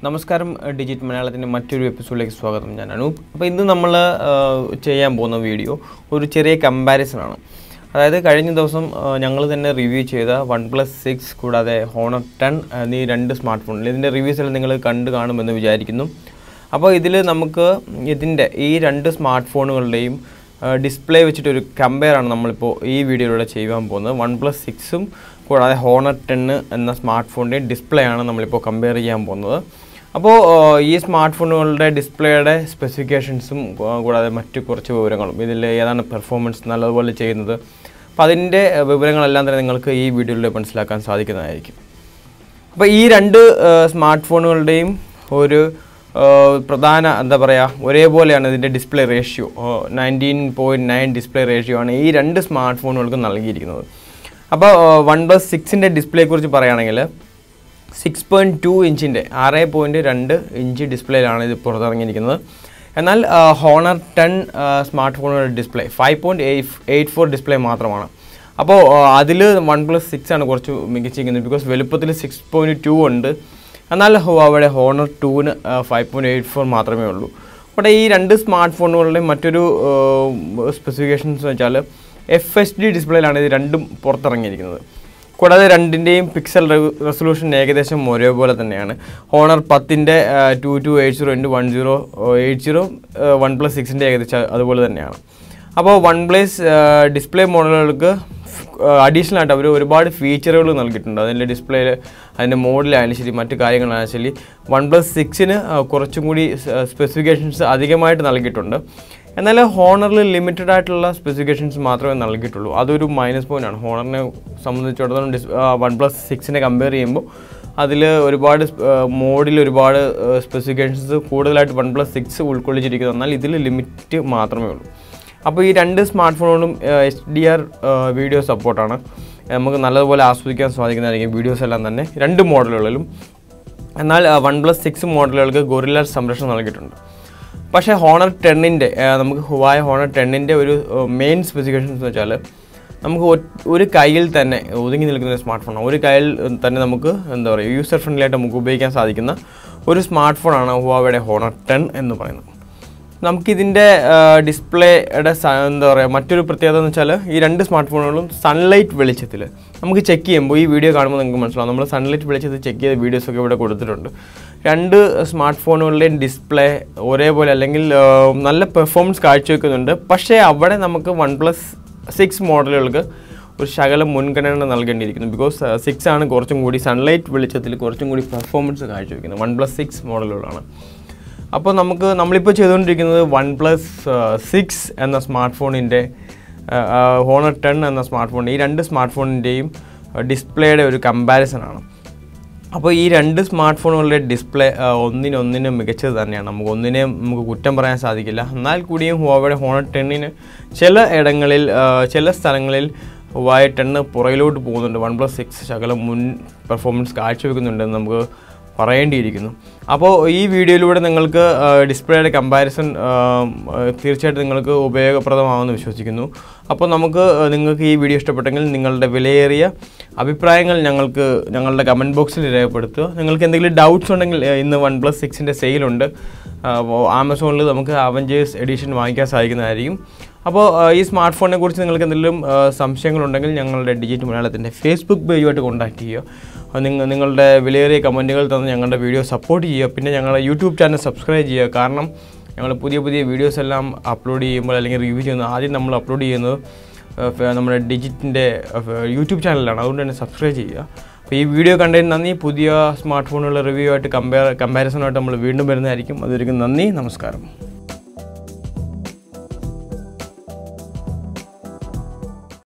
നമസ്കാരം ഡിജിറ്റ് മലയാളത്തിൻ്റെ മറ്റൊരു എപ്പിസോഡിലേക്ക് സ്വാഗതം ഞാൻ അനൂപ് അപ്പോൾ ഇന്ന് നമ്മൾ ചെയ്യാൻ പോകുന്ന വീഡിയോ ഒരു ചെറിയ കമ്പാരിസൺ ആണ് അതായത് കഴിഞ്ഞ ദിവസം ഞങ്ങൾ തന്നെ റിവ്യൂ ചെയ്ത വൺ പ്ലസ് സിക്സ് കൂടാതെ ഹോണർ ടെൻ എന്നീ രണ്ട് സ്മാർട്ട് ഫോണിൽ ഇതിൻ്റെ റിവ്യൂസ് എല്ലാം നിങ്ങൾ കണ്ടു കാണുമെന്ന് വിചാരിക്കുന്നു അപ്പോൾ ഇതിൽ നമുക്ക് ഇതിൻ്റെ ഈ രണ്ട് സ്മാർട്ട് ഫോണുകളുടെയും ഡിസ്പ്ലേ വെച്ചിട്ടൊരു കമ്പയർ ആണ് നമ്മളിപ്പോൾ ഈ വീഡിയോയിലൂടെ ചെയ്യാൻ പോകുന്നത് വൺ പ്ലസ് സിക്സും കൂടാതെ ഹോണർ ടെന്ന് എന്ന സ്മാർട്ട് ഫോണിൻ്റെ ഡിസ്പ്ലേ ആണ് നമ്മളിപ്പോൾ കമ്പയർ ചെയ്യാൻ പോകുന്നത് അപ്പോൾ ഈ സ്മാർട്ട് ഫോണുകളുടെ ഡിസ്പ്ലേയുടെ സ്പെസിഫിക്കേഷൻസും കൂടാതെ മറ്റു കുറച്ച് വിവരങ്ങളും ഇതിൽ ഏതാണ് പെർഫോമൻസ് നല്ലതുപോലെ ചെയ്യുന്നത് അപ്പോൾ അതിൻ്റെ വിവരങ്ങളെല്ലാം തന്നെ നിങ്ങൾക്ക് ഈ വീഡിയോയിലൂടെ മനസ്സിലാക്കാൻ സാധിക്കുന്നതായിരിക്കും അപ്പോൾ ഈ രണ്ട് സ്മാർട്ട് ഫോണുകളുടെയും ഒരു പ്രധാന എന്താ പറയുക ഒരേപോലെയാണ് ഇതിൻ്റെ display ratio nineteen point nine display ratio ആണ് ഈ രണ്ട് സ്മാർട്ട് ഫോണുകൾക്കും നൽകിയിരിക്കുന്നത് അപ്പോൾ വൺ പ്ലസ് സിക്സിൻ്റെ ഡിസ്പ്ലേയെക്കുറിച്ച് പറയുകയാണെങ്കിൽ സിക്സ് പോയിൻറ്റ് ടു ഇഞ്ചിൻ്റെ ആറ് പോയിൻറ്റ് രണ്ട് ഇഞ്ച് ഡിസ്പ്ലേയിലാണ് ഇത് പുറത്തിറങ്ങിയിരിക്കുന്നത് എന്നാൽ ഹോണർ ടെൻ സ്മാർട്ട് ഫോണുകളുടെ display five point eight eight four display മാത്രമാണ് അപ്പോൾ അതിൽ വൺ പ്ലസ് സിക്സ് ആണ് കുറച്ച് മികച്ചിരിക്കുന്നത് ബിക്കോസ് വലുപ്പത്തിൽ സിക്സ് പോയിൻറ്റ് ടു ഉണ്ട് എന്നാൽ അവിടെ ഹോണർ ടൂവിന് ഫൈവ് പോയിൻറ്റ് എയ്റ്റ് ഫോർ മാത്രമേ ഉള്ളൂ അവിടെ ഈ രണ്ട് സ്മാർട്ട് ഫോണുകളുടെയും മറ്റൊരു സ്പെസിഫിക്കേഷൻസ് വെച്ചാൽ എഫ് എച്ച് ഡി ഡിസ്പ്ലേയിലാണ് ഇത് രണ്ടും പുറത്തിറങ്ങിയിരിക്കുന്നത് കൂടാതെ രണ്ടിൻ്റെയും പിക്സൽ റെസൊല്യൂഷൻ ഏകദേശം ഒരേപോലെ തന്നെയാണ് ഹോണർ പത്തിൻ്റെ two two eight zero into one zero eight zero OnePlus സിക്സിൻ്റെ ഏകദേശം അതുപോലെ തന്നെയാണ് അപ്പോൾ വൺ പ്ലസ് ഡിസ്പ്ലേ മോഡലുകൾക്ക് അഡീഷണൽ ആയിട്ട് അവർ ഒരുപാട് ഫീച്ചറുകൾ നൽകിയിട്ടുണ്ട് അതിൻ്റെ ഡിസ്പ്ലേയിൽ അതിൻ്റെ മോഡലായാലും ശരി മറ്റു കാര്യങ്ങളായാലും ശരി വൺ പ്ലസ് സിക്സിന് കുറച്ചും കൂടി സ്പെസിഫിക്കേഷൻസ് അധികമായിട്ട് നൽകിയിട്ടുണ്ട് എന്നാൽ ഹോണറിൽ ലിമിറ്റഡ് ആയിട്ടുള്ള സ്പെസിഫിക്കേഷൻസ് മാത്രമേ നൽകിയിട്ടുള്ളൂ അതൊരു മൈനസ് പോയിൻ്റ് ആണ് ഹോണറിനെ സംബന്ധിച്ചിടത്തോളം ഡിസ് വൺ പ്ലസ് സിക്സിനെ കമ്പയർ ചെയ്യുമ്പോൾ അതിൽ ഒരുപാട് മോഡിൽ ഒരുപാട് സ്പെസിഫിക്കേഷൻസ് കൂടുതലായിട്ട് വൺ പ്ലസ് സിക്സ് ഉൾക്കൊള്ളിച്ചിരിക്കുന്നു എന്നാൽ ഇതിൽ ലിമിറ്റ് മാത്രമേ ഉള്ളൂ അപ്പോൾ ഈ രണ്ട് സ്മാർട്ട് ഫോണുകളും എച്ച് ഡി ആർ വീഡിയോ സപ്പോർട്ടാണ് നമുക്ക് നല്ലതുപോലെ ആസ്വദിക്കാൻ സാധിക്കുന്നതായിരിക്കും വീഡിയോസ് എല്ലാം തന്നെ രണ്ട് മോഡലുകളിലും എന്നാൽ വൺ പ്ലസ് സിക്സ് മോഡലുകൾക്ക് ഗൊറില്ല സംരക്ഷണം നൽകിയിട്ടുണ്ട് പക്ഷേ ഹോണർ ടെന്നിൻ്റെ നമുക്ക് ഹുവായ ഹോണർ ടെന്നിൻ്റെ ഒരു മെയിൻ സ്പെസിഫിക്കേഷൻസ് എന്ന് വെച്ചാൽ നമുക്ക് ഒരു കയ്യിൽ തന്നെ ഒതുങ്ങി നിൽക്കുന്ന ഒരു സ്മാർട്ട് ഫോണാണ് ഒരു കയ്യിൽ തന്നെ നമുക്ക് എന്താ പറയുക യൂസർ ഫ്രണ്ട്ലി ആയിട്ട് നമുക്ക് ഉപയോഗിക്കാൻ സാധിക്കുന്ന ഒരു സ്മാർട്ട് ഫോണാണ് ഹുവാവയുടെ ഹോണർ ടെൻ എന്ന് പറയുന്നത് നമുക്കിതിൻ്റെ ഡിസ്പ്ലേയുടെ എന്താ പറയുക മറ്റൊരു പ്രത്യേകത എന്ന് വെച്ചാൽ ഈ രണ്ട് സ്മാർട്ട് ഫോണുകളും സൺലൈറ്റ് വെളിച്ചത്തിൽ നമുക്ക് ചെക്ക് ചെയ്യുമ്പോൾ ഈ വീഡിയോ കാണുമ്പോൾ നിങ്ങൾക്ക് മനസ്സിലാവും നമ്മൾ സൺലൈറ്റ് വെളിച്ചത്തിൽ ചെക്ക് ചെയ്ത വീഡിയോസൊക്കെ ഇവിടെ കൊടുത്തിട്ടുണ്ട് രണ്ട് സ്മാർട്ട് ഫോണുകളുടെയും ഡിസ്പ്ലേ ഒരേപോലെ അല്ലെങ്കിൽ നല്ല പെർഫോമൻസ് കാഴ്ചവെക്കുന്നുണ്ട് പക്ഷേ അവിടെ നമുക്ക് വൺ പ്ലസ് സിക്സ് മോഡലുകൾക്ക് ഒരു ശകലം മുൻഗണന നൽകേണ്ടിയിരിക്കുന്നു ബിക്കോസ് സിക്സ് ആണ് കുറച്ചും കൂടി സൺലൈറ്റ് വെളിച്ചത്തിൽ കുറച്ചും കൂടി പെർഫോമൻസ് കാഴ്ചവെക്കുന്നത് വൺ പ്ലസ് സിക്സ് മോഡലുകളാണ് അപ്പോൾ നമുക്ക് നമ്മളിപ്പോൾ ചെയ്തുകൊണ്ടിരിക്കുന്നത് വൺ പ്ലസ് സിക്സ് എന്ന സ്മാർട്ട് ഫോണിൻ്റെ ഹോണർ ടെൻ എന്ന സ്മാർട്ട് ഫോൺ ഈ രണ്ട് സ്മാർട്ട് ഫോണിൻ്റെയും ഡിസ്പ്ലേയുടെ ഒരു കമ്പാരിസൺ ആണ് അപ്പോൾ ഈ രണ്ട് സ്മാർട്ട് ഫോണുകളുടെ ഡിസ്പ്ലേ ഒന്നിനൊന്നിന് മികച്ചത് തന്നെയാണ് നമുക്ക് ഒന്നിനെ നമുക്ക് കുറ്റം പറയാൻ സാധിക്കില്ല എന്നാൽ കൂടിയും ഹുവാവയുടെ ഹോണർ ടെന്നിന് ചില ഇടങ്ങളിൽ ചില സ്ഥലങ്ങളിൽ ഹുവായ ടെന്ന് പുറകിലോട്ട് പോകുന്നുണ്ട് വൺ പ്ലസ് സിക്സ് ശകലം മുൻ പെർഫോമൻസ് കാഴ്ചവെക്കുന്നുണ്ടെന്ന് നമുക്ക് പറയേണ്ടിയിരിക്കുന്നു അപ്പോൾ ഈ വീഡിയോയിലൂടെ നിങ്ങൾക്ക് ഡിസ്പ്ലേയുടെ കമ്പാരിസൺ തീർച്ചയായിട്ടും നിങ്ങൾക്ക് ഉപയോഗപ്രദമാകുമെന്ന് വിശ്വസിക്കുന്നു അപ്പോൾ നമുക്ക് നിങ്ങൾക്ക് ഈ വീഡിയോ ഇഷ്ടപ്പെട്ടെങ്കിൽ നിങ്ങളുടെ വിലയേറിയ അഭിപ്രായങ്ങൾ ഞങ്ങൾക്ക് ഞങ്ങളുടെ കമൻറ്റ് ബോക്സിൽ രേഖപ്പെടുത്തുക നിങ്ങൾക്ക് എന്തെങ്കിലും ഡൗട്ട്സ് ഉണ്ടെങ്കിൽ ഇന്ന് വൺ പ്ലസ് സിക്സിൻ്റെ സെയിലുണ്ട് ആമസോണിൽ നമുക്ക് അവഞ്ചേഴ്സ് എഡിഷൻ വാങ്ങിക്കാൻ സാധിക്കുന്നതായിരിക്കും അപ്പോൾ ഈ സ്മാർട്ട് ഫോണിനെ കുറിച്ച് നിങ്ങൾക്ക് എന്തെങ്കിലും സംശയങ്ങളുണ്ടെങ്കിൽ ഞങ്ങളുടെ ഡിജിറ്റ് മലയാളത്തിൻ്റെ ഫേസ്ബുക്ക് പേജുമായിട്ട് കോൺടാക്ട് ചെയ്യുക നിങ്ങൾ നിങ്ങളുടെ വിലയേറിയ കമൻറ്റുകൾ തന്ന് ഞങ്ങളുടെ വീഡിയോ സപ്പോർട്ട് ചെയ്യുക പിന്നെ ഞങ്ങളുടെ യൂട്യൂബ് ചാനൽ സബ്സ്ക്രൈബ് ചെയ്യുക കാരണം ഞങ്ങൾ പുതിയ പുതിയ വീഡിയോസ് എല്ലാം അപ്ലോഡ് ചെയ്യുമ്പോൾ അല്ലെങ്കിൽ റിവ്യൂ ചെയ്യുന്നത് ആദ്യം നമ്മൾ അപ്ലോഡ് ചെയ്യുന്നത് നമ്മുടെ ഡിജിറ്റിൻ്റെ യൂട്യൂബ് ചാനലിലാണ് അതുകൊണ്ട് തന്നെ സബ്സ്ക്രൈബ് ചെയ്യുക അപ്പോൾ ഈ വീഡിയോ കണ്ടതിന് നന്ദി പുതിയ സ്മാർട്ട് ഫോണുകളുടെ റിവ്യൂ ആയിട്ട് കമ്പയർ കമ്പാരിസണായിട്ട് നമ്മൾ വീണ്ടും വരുന്നതായിരിക്കും അതൊരിക്കും നന്ദി നമസ്കാരം